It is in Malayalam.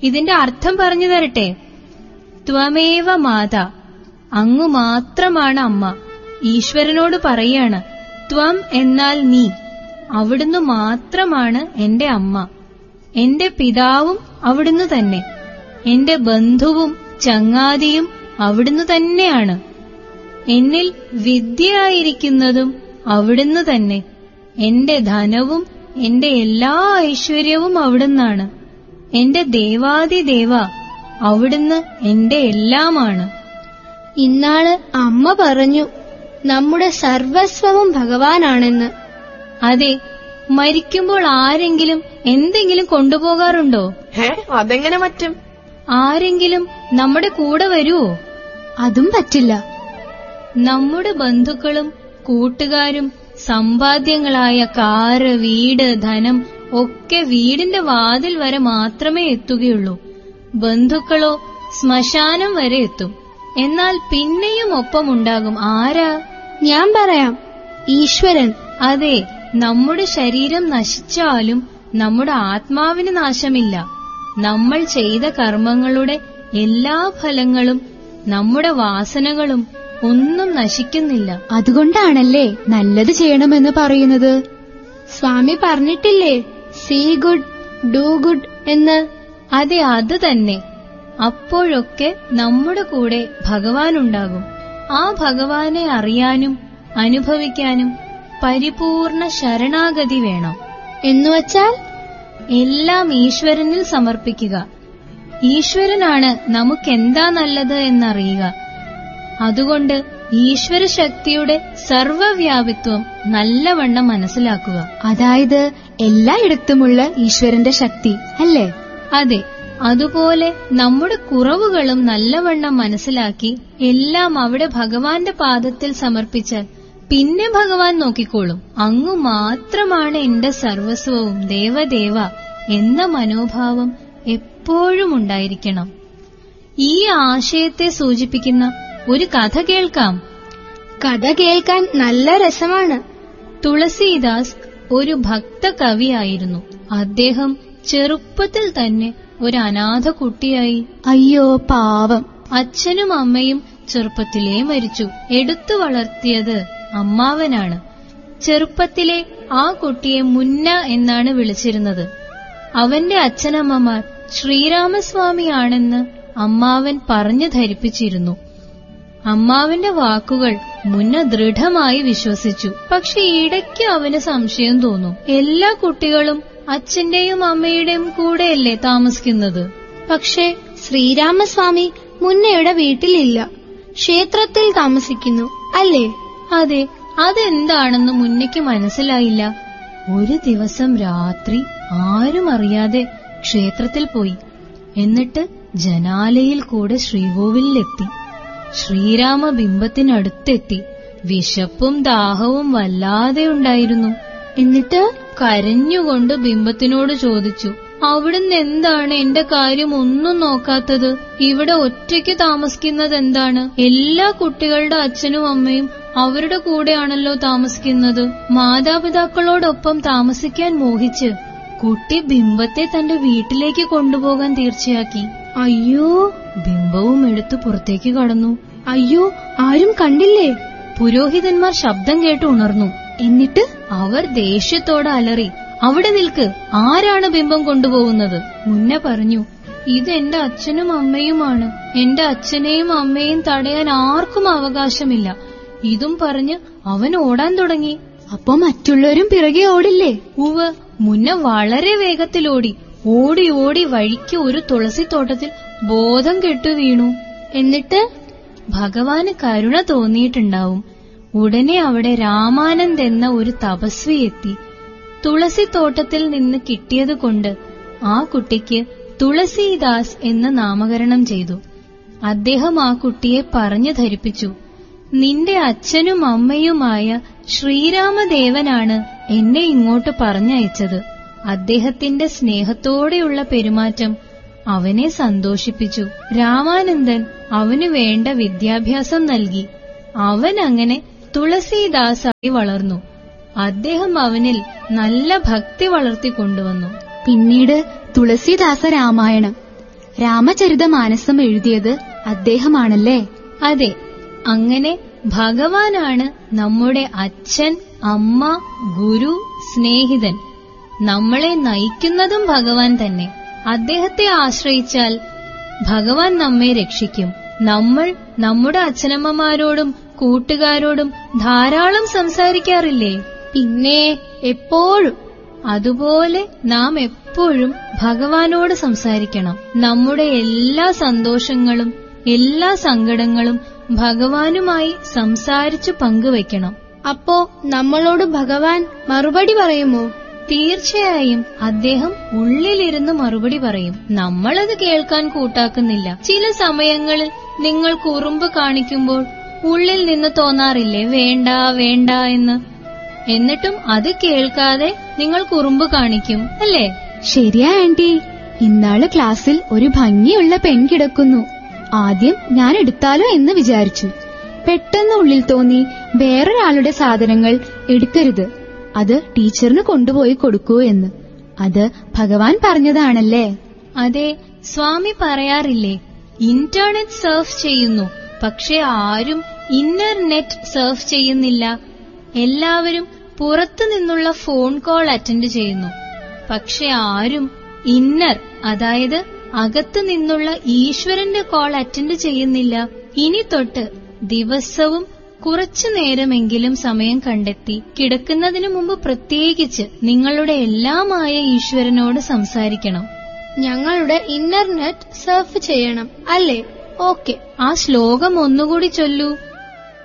ഇതിന്റെ അർത്ഥം പറഞ്ഞു തരട്ടെ ത്വമേവ മാത അങ്ങു മാത്രമാണ് അമ്മ ഈശ്വരനോട് പറയാണ് ത്വം എന്നാൽ നീ അവിടുന്ന് മാത്രമാണ് എന്റെ അമ്മ എന്റെ പിതാവും അവിടുന്ന് തന്നെ എന്റെ ബന്ധുവും ചങ്ങാതിയും അവിടുന്ന് തന്നെയാണ് എന്നിൽ വിദ്യയായിരിക്കുന്നതും അവിടുന്ന് തന്നെ എന്റെ ധനവും എന്റെ എല്ലാ ഐശ്വര്യവും അവിടുന്നാണ് എന്റെ ദേവാദിദേവ അവിടുന്ന് എന്റെ എല്ലാമാണ് ഇന്നാള് അമ്മ പറഞ്ഞു നമ്മുടെ സർവസ്വവും ഭഗവാനാണെന്ന് അതെ മരിക്കുമ്പോൾ ആരെങ്കിലും എന്തെങ്കിലും കൊണ്ടുപോകാറുണ്ടോ ഹേ അതെങ്ങനെ പറ്റും ആരെങ്കിലും നമ്മുടെ കൂടെ വരുവോ അതും പറ്റില്ല നമ്മുടെ ബന്ധുക്കളും കൂട്ടുകാരും സമ്പാദ്യങ്ങളായ കാറ് വീട് ധനം ഒക്കെ വീടിന്റെ വാതിൽ വരെ മാത്രമേ എത്തുകയുള്ളൂ ബന്ധുക്കളോ ശ്മശാനം വരെ എത്തും എന്നാൽ പിന്നെയും ഒപ്പമുണ്ടാകും ആരാ ഞാൻ പറയാം ഈശ്വരൻ അതെ നമ്മുടെ ശരീരം നശിച്ചാലും നമ്മുടെ ആത്മാവിന് നാശമില്ല നമ്മൾ ചെയ്ത കർമ്മങ്ങളുടെ എല്ലാ ഫലങ്ങളും നമ്മുടെ വാസനകളും ഒന്നും നശിക്കുന്നില്ല അതുകൊണ്ടാണല്ലേ നല്ലത് ചെയ്യണമെന്ന് പറയുന്നത് സ്വാമി പറഞ്ഞിട്ടില്ലേ സീ ഗുഡ് ഡു ഗുഡ് എന്ന് അതെ അത് തന്നെ അപ്പോഴൊക്കെ നമ്മുടെ കൂടെ ഭഗവാനുണ്ടാകും ആ ഭഗവാനെ അറിയാനും അനുഭവിക്കാനും പരിപൂർണ ശരണാഗതി വേണം എന്നുവച്ചാൽ എല്ലാം ഈശ്വരനിൽ സമർപ്പിക്കുക ഈശ്വരനാണ് നമുക്കെന്താ നല്ലത് എന്നറിയുക അതുകൊണ്ട് ഈശ്വര ശക്തിയുടെ സർവവ്യാപിത്വം നല്ലവണ്ണം മനസ്സിലാക്കുക അതായത് എല്ലായിടത്തുമുള്ള ഈശ്വരന്റെ ശക്തി അല്ലേ അതെ അതുപോലെ നമ്മുടെ കുറവുകളും നല്ലവണ്ണം മനസ്സിലാക്കി എല്ലാം അവിടെ ഭഗവാന്റെ പാദത്തിൽ സമർപ്പിച്ചാൽ പിന്നെ ഭഗവാൻ നോക്കിക്കോളും അങ്ങു മാത്രമാണ് എന്റെ സർവസ്വവും ദേവദേവ എന്ന മനോഭാവം എപ്പോഴും ഉണ്ടായിരിക്കണം ഈ ആശയത്തെ സൂചിപ്പിക്കുന്ന ഒരു കഥ കേൾക്കാം കഥ കേൾക്കാൻ നല്ല രസമാണ് തുളസീദാസ് ഒരു ഭക്ത കവിയായിരുന്നു അദ്ദേഹം ചെറുപ്പത്തിൽ തന്നെ ഒരു അനാഥ കുട്ടിയായി അയ്യോ പാവം അച്ഛനും അമ്മയും ചെറുപ്പത്തിലേ മരിച്ചു എടുത്തു വളർത്തിയത് അമ്മാവനാണ് ചെറുപ്പത്തിലെ ആ കുട്ടിയെ മുന്ന എന്നാണ് വിളിച്ചിരുന്നത് അവന്റെ അച്ഛനമ്മമാർ ശ്രീരാമസ്വാമിയാണെന്ന് അമ്മാവൻ പറഞ്ഞു ധരിപ്പിച്ചിരുന്നു അമ്മാവന്റെ വാക്കുകൾ മുന്ന ദൃഢമായി വിശ്വസിച്ചു പക്ഷെ ഇടയ്ക്ക് അവന് സംശയം തോന്നും എല്ലാ കുട്ടികളും അച്ഛന്റെയും അമ്മയുടെയും കൂടെയല്ലേ താമസിക്കുന്നത് പക്ഷേ ശ്രീരാമസ്വാമി മുന്നയുടെ വീട്ടിലില്ല ക്ഷേത്രത്തിൽ താമസിക്കുന്നു അല്ലേ അതെ അതെന്താണെന്ന് മുന്നയ്ക്ക് മനസ്സിലായില്ല ഒരു ദിവസം രാത്രി ആരും അറിയാതെ ക്ഷേത്രത്തിൽ പോയി എന്നിട്ട് ജനാലയിൽ കൂടെ ശ്രീകോവിലെത്തി ശ്രീരാമ ബിംബത്തിനടുത്തെത്തി വിശപ്പും ദാഹവും വല്ലാതെ ഉണ്ടായിരുന്നു എന്നിട്ട് കരഞ്ഞുകൊണ്ട് ബിംബത്തിനോട് ചോദിച്ചു അവിടുന്ന് എന്താണ് എന്റെ കാര്യം ഒന്നും നോക്കാത്തത് ഇവിടെ ഒറ്റയ്ക്ക് താമസിക്കുന്നത് എന്താണ് എല്ലാ കുട്ടികളുടെ അച്ഛനും അമ്മയും അവരുടെ കൂടെയാണല്ലോ താമസിക്കുന്നത് മാതാപിതാക്കളോടൊപ്പം താമസിക്കാൻ മോഹിച്ച് കുട്ടി ബിംബത്തെ തന്റെ വീട്ടിലേക്ക് കൊണ്ടുപോകാൻ തീർച്ചയാക്കി അയ്യോ ബിംബവും എടുത്തു പുറത്തേക്ക് കടന്നു അയ്യോ ആരും കണ്ടില്ലേ പുരോഹിതന്മാർ ശബ്ദം കേട്ട് ഉണർന്നു എന്നിട്ട് അവർ ദേഷ്യത്തോടെ അലറി അവിടെ നിൽക്ക് ആരാണ് ബിംബം കൊണ്ടുപോകുന്നത് മുന്ന പറഞ്ഞു ഇത് എന്റെ അച്ഛനും അമ്മയുമാണ് എന്റെ അച്ഛനെയും അമ്മയെയും തടയാൻ ആർക്കും അവകാശമില്ല ഇതും പറഞ്ഞ് അവൻ ഓടാൻ തുടങ്ങി അപ്പൊ മറ്റുള്ളവരും പിറകെ ഓടില്ലേ ഉവ് മുന്ന വളരെ വേഗത്തിലോടി ഓടി ഓടി വഴിക്ക് ഒരു തുളസിത്തോട്ടത്തിൽ ബോധം കെട്ടു വീണു എന്നിട്ട് ഭഗവാന് കരുണ തോന്നിയിട്ടുണ്ടാവും ഉടനെ അവിടെ രാമാനന്ദ് എന്ന ഒരു തപസ്വി എത്തി തുളസിത്തോട്ടത്തിൽ നിന്ന് കിട്ടിയതുകൊണ്ട് ആ കുട്ടിക്ക് തുളസീദാസ് എന്ന് നാമകരണം ചെയ്തു അദ്ദേഹം ആ കുട്ടിയെ പറഞ്ഞു ധരിപ്പിച്ചു നിന്റെ അച്ഛനും അമ്മയുമായ ശ്രീരാമദേവനാണ് എന്നെ ഇങ്ങോട്ട് പറഞ്ഞയച്ചത് അദ്ദേഹത്തിന്റെ സ്നേഹത്തോടെയുള്ള പെരുമാറ്റം അവനെ സന്തോഷിപ്പിച്ചു രാമാനന്ദൻ അവനു വേണ്ട വിദ്യാഭ്യാസം നൽകി അവൻ അങ്ങനെ തുളസീദാസായി വളർന്നു അദ്ദേഹം അവനിൽ നല്ല ഭക്തി വളർത്തിക്കൊണ്ടുവന്നു പിന്നീട് തുളസീദാസ രാമായണം രാമചരിതമാനസം എഴുതിയത് അദ്ദേഹമാണല്ലേ അതെ അങ്ങനെ ഭഗവാനാണ് നമ്മുടെ അച്ഛൻ അമ്മ ഗുരു സ്നേഹിതൻ നമ്മളെ നയിക്കുന്നതും ഭഗവാൻ തന്നെ അദ്ദേഹത്തെ ആശ്രയിച്ചാൽ ഭഗവാൻ നമ്മെ രക്ഷിക്കും നമ്മൾ നമ്മുടെ അച്ഛനമ്മമാരോടും കൂട്ടുകാരോടും ധാരാളം സംസാരിക്കാറില്ലേ പിന്നെ എപ്പോഴും അതുപോലെ നാം എപ്പോഴും ഭഗവാനോട് സംസാരിക്കണം നമ്മുടെ എല്ലാ സന്തോഷങ്ങളും എല്ലാ സങ്കടങ്ങളും ഭഗവാനുമായി സംസാരിച്ചു പങ്കുവെക്കണം അപ്പോ നമ്മളോട് ഭഗവാൻ മറുപടി പറയുമോ തീർച്ചയായും അദ്ദേഹം ഉള്ളിലിരുന്ന് മറുപടി പറയും നമ്മളത് കേൾക്കാൻ കൂട്ടാക്കുന്നില്ല ചില സമയങ്ങളിൽ നിങ്ങൾ കുറുമ്പ് കാണിക്കുമ്പോൾ ഉള്ളിൽ നിന്ന് തോന്നാറില്ലേ വേണ്ട വേണ്ട എന്ന് എന്നിട്ടും അത് കേൾക്കാതെ നിങ്ങൾ കുറുമ്പ് കാണിക്കും അല്ലേ ശരിയാ ആന്റി ഇന്നാള് ക്ലാസ്സിൽ ഒരു ഭംഗിയുള്ള പെൺ കിടക്കുന്നു ആദ്യം ഞാൻ എടുത്താലോ എന്ന് വിചാരിച്ചു പെട്ടെന്ന് ഉള്ളിൽ തോന്നി വേറൊരാളുടെ സാധനങ്ങൾ എടുക്കരുത് അത് ടീച്ചറിന് കൊണ്ടുപോയി കൊടുക്കൂ എന്ന് അത് ഭഗവാൻ പറഞ്ഞതാണല്ലേ അതെ സ്വാമി പറയാറില്ലേ ഇന്റർനെറ്റ് സർഫ് ചെയ്യുന്നു പക്ഷെ ആരും ഇന്നർ നെറ്റ് സർഫ് ചെയ്യുന്നില്ല എല്ലാവരും പുറത്തു നിന്നുള്ള ഫോൺ കോൾ അറ്റൻഡ് ചെയ്യുന്നു പക്ഷെ ആരും ഇന്നർ അതായത് അകത്തു നിന്നുള്ള ഈശ്വരന്റെ കോൾ അറ്റൻഡ് ചെയ്യുന്നില്ല ഇനി തൊട്ട് ദിവസവും കുറച്ചു നേരമെങ്കിലും സമയം കണ്ടെത്തി കിടക്കുന്നതിനു മുമ്പ് പ്രത്യേകിച്ച് നിങ്ങളുടെ എല്ലാമായ ഈശ്വരനോട് സംസാരിക്കണം ഞങ്ങളുടെ ഇന്റർനെറ്റ് സർഫ് ചെയ്യണം അല്ലേ ഓക്കെ ആ ശ്ലോകം ഒന്നുകൂടി ചൊല്ലൂ